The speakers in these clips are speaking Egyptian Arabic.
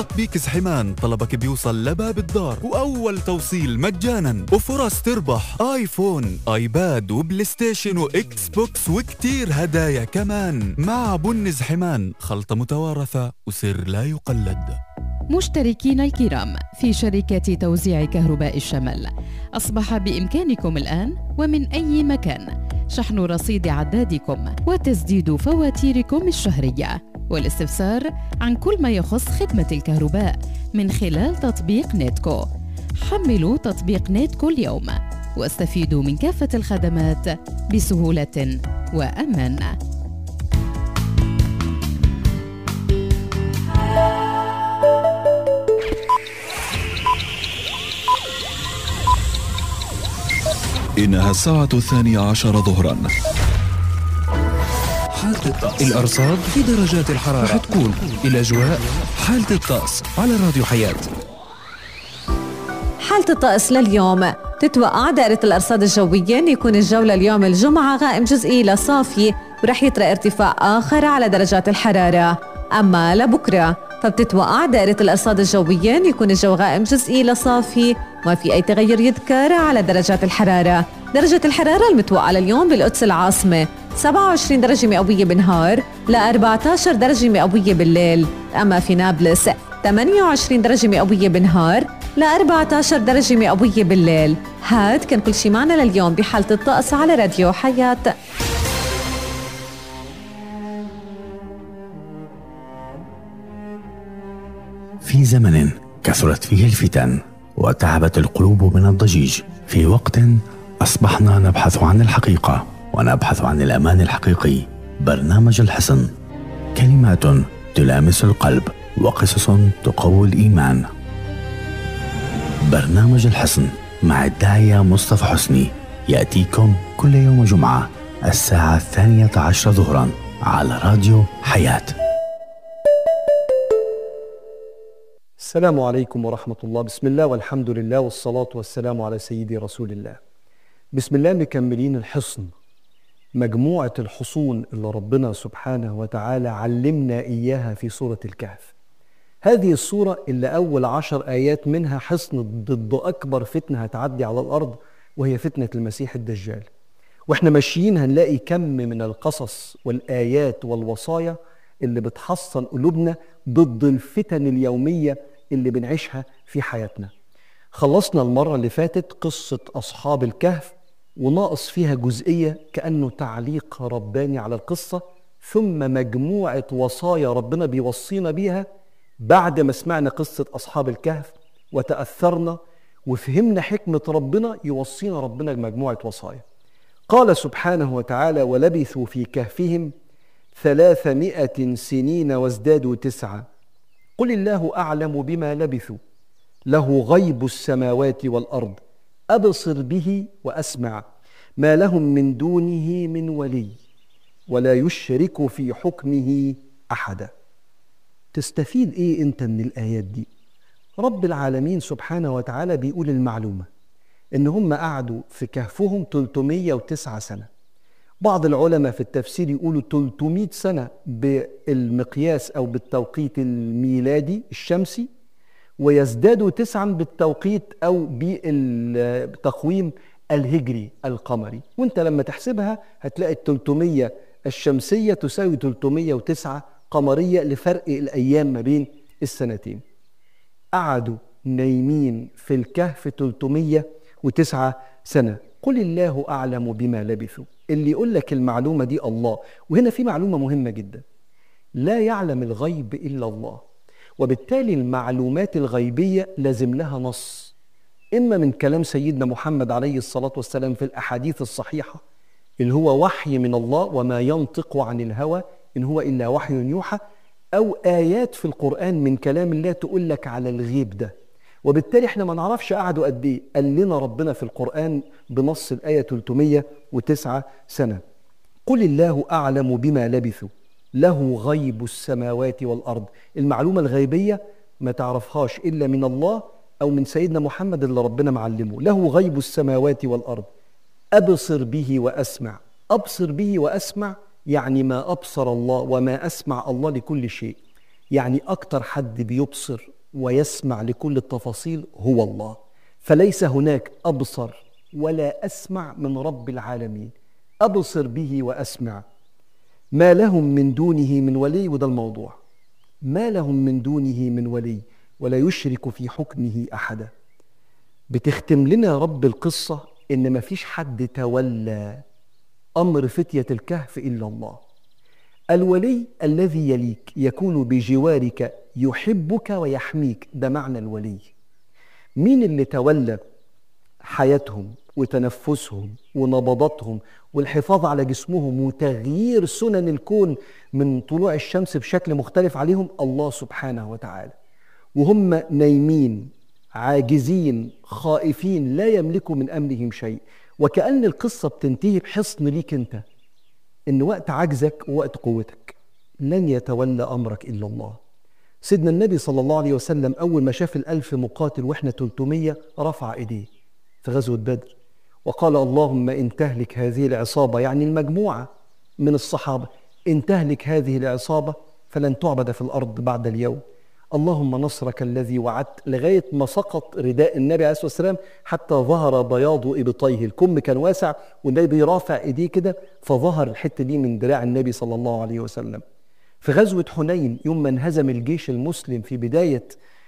تطبيق زحمان طلبك بيوصل لباب الدار وأول توصيل مجانا وفرص تربح آيفون آيباد وبلاي ستيشن وإكس بوكس وكتير هدايا كمان مع بن زحمان خلطة متوارثة وسر لا يقلد مشتركين الكرام في شركة توزيع كهرباء الشمال أصبح بإمكانكم الآن ومن أي مكان شحن رصيد عدادكم وتسديد فواتيركم الشهرية والاستفسار عن كل ما يخص خدمة الكهرباء من خلال تطبيق نيتكو حملوا تطبيق نيتكو اليوم واستفيدوا من كافة الخدمات بسهولة وأمان إنها الساعة الثانية عشر ظهرا حالة الطقس الأرصاد في درجات الحرارة رح تكون الأجواء حالة الطقس على راديو حياة حالة الطقس لليوم تتوقع دائرة الأرصاد الجوية أن يكون الجو لليوم الجمعة غائم جزئي لصافي ورح يطرأ ارتفاع آخر على درجات الحرارة أما لبكرة فبتتوقع دائرة الأرصاد الجوية أن يكون الجو غائم جزئي لصافي ما في أي تغير يذكر على درجات الحرارة درجة الحرارة المتوقعة لليوم بالقدس العاصمة 27 درجة مئوية بالنهار ل 14 درجة مئوية بالليل أما في نابلس 28 درجة مئوية بالنهار ل 14 درجة مئوية بالليل هاد كان كل شي معنا لليوم بحالة الطقس على راديو حياة في زمن كثرت فيه الفتن وتعبت القلوب من الضجيج في وقت اصبحنا نبحث عن الحقيقه ونبحث عن الامان الحقيقي برنامج الحصن كلمات تلامس القلب وقصص تقوي الايمان برنامج الحصن مع الداعيه مصطفى حسني ياتيكم كل يوم جمعه الساعه الثانيه عشر ظهرا على راديو حياه السلام عليكم ورحمة الله بسم الله والحمد لله والصلاة والسلام على سيدي رسول الله بسم الله مكملين الحصن مجموعة الحصون اللي ربنا سبحانه وتعالى علمنا إياها في سورة الكهف هذه السورة اللي أول عشر آيات منها حصن ضد أكبر فتنة هتعدي على الأرض وهي فتنة المسيح الدجال واحنا ماشيين هنلاقي كم من القصص والآيات والوصايا اللي بتحصن قلوبنا ضد الفتن اليومية اللي بنعيشها في حياتنا خلصنا المرة اللي فاتت قصة أصحاب الكهف وناقص فيها جزئية كأنه تعليق رباني على القصة ثم مجموعة وصايا ربنا بيوصينا بيها بعد ما سمعنا قصة أصحاب الكهف وتأثرنا وفهمنا حكمة ربنا يوصينا ربنا بمجموعة وصايا قال سبحانه وتعالى ولبثوا في كهفهم ثلاثمائة سنين وازدادوا تسعة قل الله أعلم بما لبثوا له غيب السماوات والأرض أبصر به وأسمع ما لهم من دونه من ولي ولا يشرك في حكمه أحدا تستفيد إيه أنت من الآيات دي رب العالمين سبحانه وتعالى بيقول المعلومة إن هم قعدوا في كهفهم 309 سنة بعض العلماء في التفسير يقولوا 300 سنة بالمقياس أو بالتوقيت الميلادي الشمسي ويزدادوا تسعا بالتوقيت أو بالتقويم الهجري القمري وانت لما تحسبها هتلاقي ال 300 الشمسية تساوي 309 قمرية لفرق الأيام ما بين السنتين قعدوا نايمين في الكهف 309 سنة قل الله أعلم بما لبثوا اللي يقول لك المعلومة دي الله وهنا في معلومة مهمة جدا لا يعلم الغيب إلا الله وبالتالي المعلومات الغيبية لازم لها نص إما من كلام سيدنا محمد عليه الصلاة والسلام في الأحاديث الصحيحة اللي هو وحي من الله وما ينطق عن الهوى إن هو إلا وحي يوحى أو آيات في القرآن من كلام الله تقول لك على الغيب ده وبالتالي احنا ما نعرفش قعدوا قد ايه قال لنا ربنا في القرآن بنص الآية 309 سنة قل الله أعلم بما لبثوا له غيب السماوات والأرض المعلومة الغيبية ما تعرفهاش إلا من الله أو من سيدنا محمد اللي ربنا معلمه له غيب السماوات والأرض أبصر به وأسمع أبصر به وأسمع يعني ما أبصر الله وما أسمع الله لكل شيء يعني أكتر حد بيبصر ويسمع لكل التفاصيل هو الله فليس هناك أبصر ولا أسمع من رب العالمين أبصر به وأسمع ما لهم من دونه من ولي وده الموضوع ما لهم من دونه من ولي ولا يشرك في حكمه أحدا بتختم لنا رب القصة إن ما فيش حد تولى أمر فتية الكهف إلا الله الولي الذي يليك يكون بجوارك يحبك ويحميك ده معنى الولي مين اللي تولى حياتهم وتنفسهم ونبضاتهم والحفاظ على جسمهم وتغيير سنن الكون من طلوع الشمس بشكل مختلف عليهم الله سبحانه وتعالى وهم نايمين عاجزين خائفين لا يملكوا من امرهم شيء وكأن القصة بتنتهي بحصن ليك انت ان وقت عجزك ووقت قوتك لن يتولى امرك الا الله سيدنا النبي صلى الله عليه وسلم اول ما شاف الالف مقاتل واحنا 300 رفع ايديه في غزوه بدر وقال اللهم ان تهلك هذه العصابه يعني المجموعه من الصحابه ان تهلك هذه العصابه فلن تعبد في الارض بعد اليوم اللهم نصرك الذي وعدت لغايه ما سقط رداء النبي عليه الصلاه والسلام حتى ظهر بياض ابطيه الكم كان واسع والنبي رافع ايديه كده فظهر الحته دي من دراع النبي صلى الله عليه وسلم في غزوه حنين يوم ما انهزم الجيش المسلم في بدايه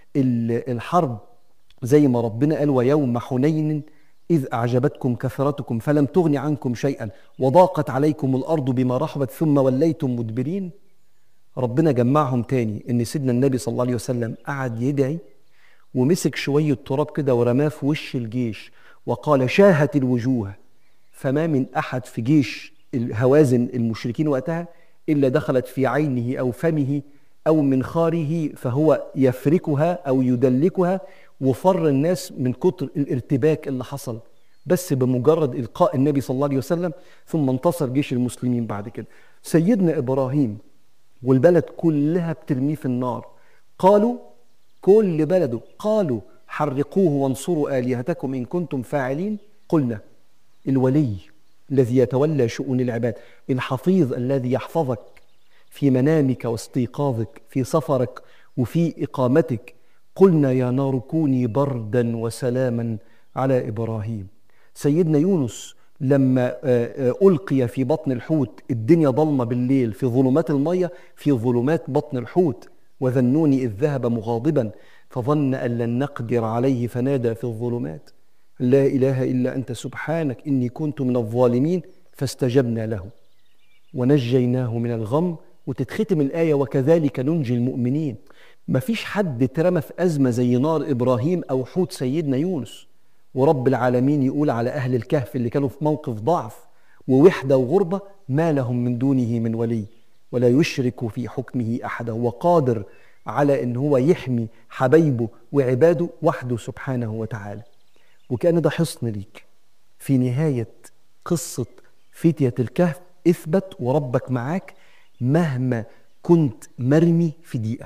الحرب زي ما ربنا قال ويوم حنين إذ أعجبتكم كثرتكم فلم تغن عنكم شيئا وضاقت عليكم الأرض بما رحبت ثم وليتم مدبرين ربنا جمعهم تاني ان سيدنا النبي صلى الله عليه وسلم قعد يدعي ومسك شويه تراب كده ورماه في وش الجيش وقال شاهت الوجوه فما من احد في جيش الهوازن المشركين وقتها الا دخلت في عينه او فمه او منخاره فهو يفركها او يدلكها وفر الناس من كتر الارتباك اللي حصل بس بمجرد القاء النبي صلى الله عليه وسلم ثم انتصر جيش المسلمين بعد كده سيدنا ابراهيم والبلد كلها بترميه في النار قالوا كل بلده قالوا حرقوه وانصروا آلهتكم إن كنتم فاعلين قلنا الولي الذي يتولى شؤون العباد الحفيظ الذي يحفظك في منامك واستيقاظك في سفرك وفي إقامتك قلنا يا نار كوني بردا وسلاما على إبراهيم سيدنا يونس لما آه، آه، ألقي في بطن الحوت الدنيا ضلمة بالليل في ظلمات المية في ظلمات بطن الحوت وذنوني إذ ذهب مغاضبا فظن أن لن نقدر عليه فنادى في الظلمات لا إله إلا أنت سبحانك إني كنت من الظالمين فاستجبنا له ونجيناه من الغم وتتختم الآية وكذلك ننجي المؤمنين مفيش حد اترمى في أزمة زي نار إبراهيم أو حوت سيدنا يونس ورب العالمين يقول على أهل الكهف اللي كانوا في موقف ضعف ووحدة وغربة ما لهم من دونه من ولي ولا يشرك في حكمه أحدا هو قادر على أن هو يحمي حبايبه وعباده وحده سبحانه وتعالى وكأن ده حصن ليك في نهاية قصة فتية الكهف اثبت وربك معاك مهما كنت مرمي في دقيقة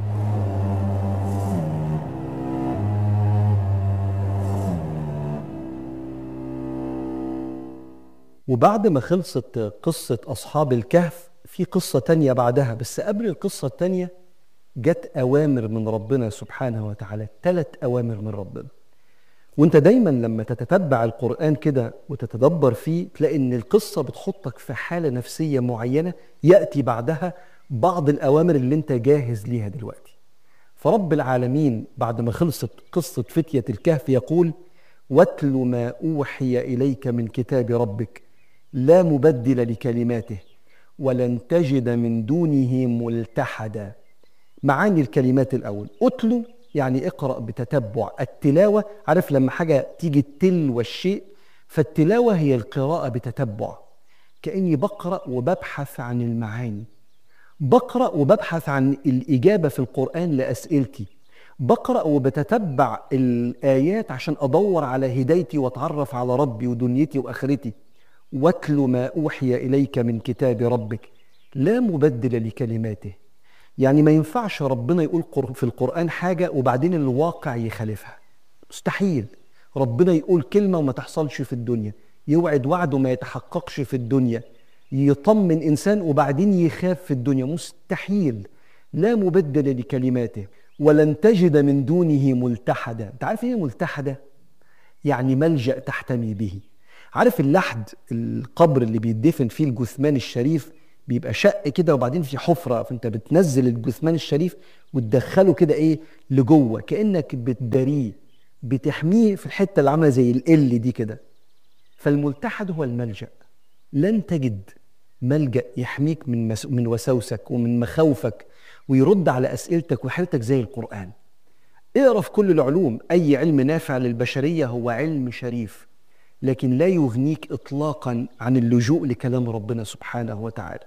وبعد ما خلصت قصة أصحاب الكهف في قصة تانية بعدها بس قبل القصة التانية جت أوامر من ربنا سبحانه وتعالى ثلاث أوامر من ربنا وانت دايما لما تتتبع القرآن كده وتتدبر فيه تلاقي ان القصة بتحطك في حالة نفسية معينة يأتي بعدها بعض الأوامر اللي انت جاهز ليها دلوقتي فرب العالمين بعد ما خلصت قصة فتية الكهف يقول واتل ما أوحي إليك من كتاب ربك لا مبدل لكلماته ولن تجد من دونه ملتحدا معاني الكلمات الأول أتلو يعني اقرأ بتتبع التلاوة عارف لما حاجة تيجي تلو الشيء فالتلاوة هي القراءة بتتبع كأني بقرأ وببحث عن المعاني بقرأ وببحث عن الإجابة في القرآن لأسئلتي بقرأ وبتتبع الآيات عشان أدور على هدايتي وأتعرف على ربي ودنيتي وآخرتي واتل ما اوحي اليك من كتاب ربك لا مبدل لكلماته يعني ما ينفعش ربنا يقول في القران حاجه وبعدين الواقع يخالفها مستحيل ربنا يقول كلمه وما تحصلش في الدنيا يوعد وعد وما يتحققش في الدنيا يطمن انسان وبعدين يخاف في الدنيا مستحيل لا مبدل لكلماته ولن تجد من دونه ملتحدا انت عارف ايه ملتحده يعني ملجا تحتمي به عارف اللحد القبر اللي بيدفن فيه الجثمان الشريف بيبقى شق كده وبعدين في حفره فانت بتنزل الجثمان الشريف وتدخله كده ايه لجوه كانك بتداريه بتحميه في الحته اللي عامله زي ال دي كده فالملتحد هو الملجا لن تجد ملجا يحميك من مس... من وسوسك ومن مخاوفك ويرد على اسئلتك وحيرتك زي القران اقرا في كل العلوم اي علم نافع للبشريه هو علم شريف لكن لا يغنيك اطلاقا عن اللجوء لكلام ربنا سبحانه وتعالى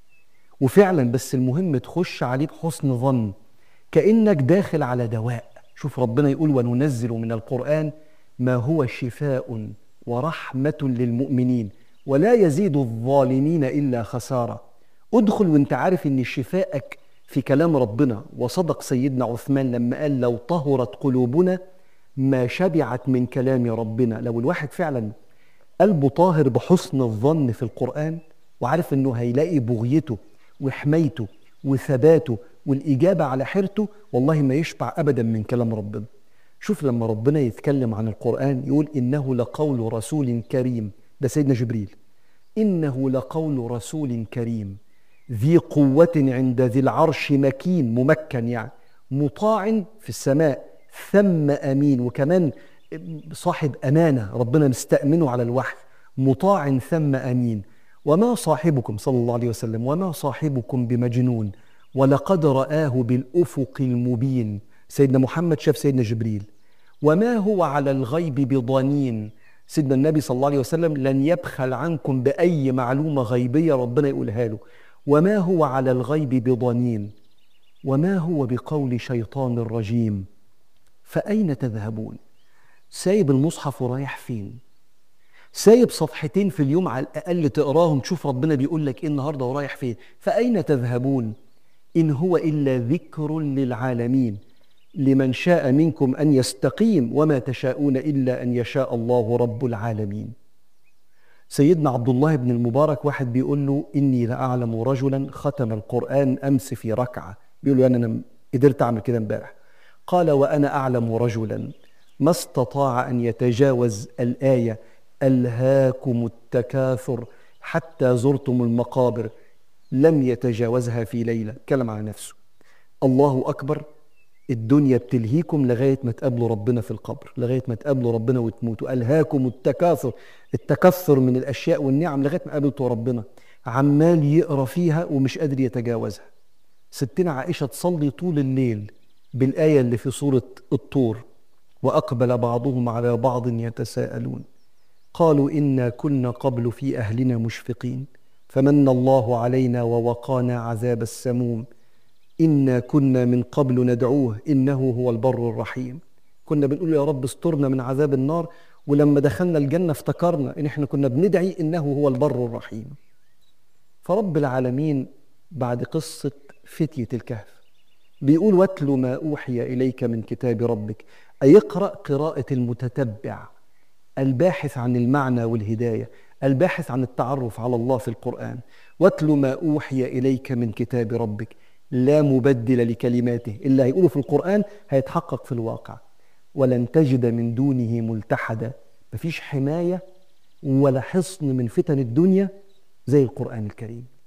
وفعلا بس المهم تخش عليه بحسن ظن كانك داخل على دواء شوف ربنا يقول وننزل من القران ما هو شفاء ورحمه للمؤمنين ولا يزيد الظالمين الا خساره ادخل وانت عارف ان شفاءك في كلام ربنا وصدق سيدنا عثمان لما قال لو طهرت قلوبنا ما شبعت من كلام ربنا لو الواحد فعلا قلبه طاهر بحسن الظن في القرآن وعارف انه هيلاقي بغيته وحمايته وثباته والإجابة على حيرته والله ما يشبع أبدا من كلام ربنا شوف لما ربنا يتكلم عن القرآن يقول إنه لقول رسول كريم ده سيدنا جبريل إنه لقول رسول كريم ذي قوة عند ذي العرش مكين ممكن يعني مطاع في السماء ثم أمين وكمان صاحب أمانة ربنا مستأمنه على الوحي مطاع ثم أمين وما صاحبكم صلى الله عليه وسلم وما صاحبكم بمجنون ولقد رآه بالأفق المبين سيدنا محمد شاف سيدنا جبريل وما هو على الغيب بضنين سيدنا النبي صلى الله عليه وسلم لن يبخل عنكم بأي معلومة غيبية ربنا يقولها له وما هو على الغيب بضنين وما هو بقول شيطان رجيم فأين تذهبون سايب المصحف ورايح فين سايب صفحتين في اليوم على الأقل تقراهم تشوف ربنا بيقول لك إيه النهاردة ورايح فين فأين تذهبون إن هو إلا ذكر للعالمين لمن شاء منكم أن يستقيم وما تشاءون إلا أن يشاء الله رب العالمين سيدنا عبد الله بن المبارك واحد بيقول له إني لأعلم رجلا ختم القرآن أمس في ركعة بيقول له يعني أنا قدرت أعمل كده امبارح قال وأنا أعلم رجلا ما استطاع أن يتجاوز الآية ألهاكم التكاثر حتى زرتم المقابر لم يتجاوزها في ليلة كلم على نفسه الله أكبر الدنيا بتلهيكم لغاية ما تقابلوا ربنا في القبر لغاية ما تقابلوا ربنا وتموتوا ألهاكم التكاثر التكثر من الأشياء والنعم لغاية ما قابلتوا ربنا عمال يقرأ فيها ومش قادر يتجاوزها ستنا عائشة تصلي طول الليل بالآية اللي في سورة الطور وأقبل بعضهم على بعض يتساءلون قالوا إنا كنا قبل في أهلنا مشفقين فمن الله علينا ووقانا عذاب السموم إنا كنا من قبل ندعوه إنه هو البر الرحيم كنا بنقول يا رب استرنا من عذاب النار ولما دخلنا الجنة افتكرنا إن إحنا كنا بندعي إنه هو البر الرحيم فرب العالمين بعد قصة فتية الكهف بيقول واتل ما أوحي إليك من كتاب ربك أي اقرأ قراءة المتتبع الباحث عن المعنى والهداية الباحث عن التعرف على الله في القرآن واتل ما أوحي إليك من كتاب ربك لا مبدل لكلماته اللي هيقوله في القرآن هيتحقق في الواقع ولن تجد من دونه ملتحدا مفيش حماية ولا حصن من فتن الدنيا زي القرآن الكريم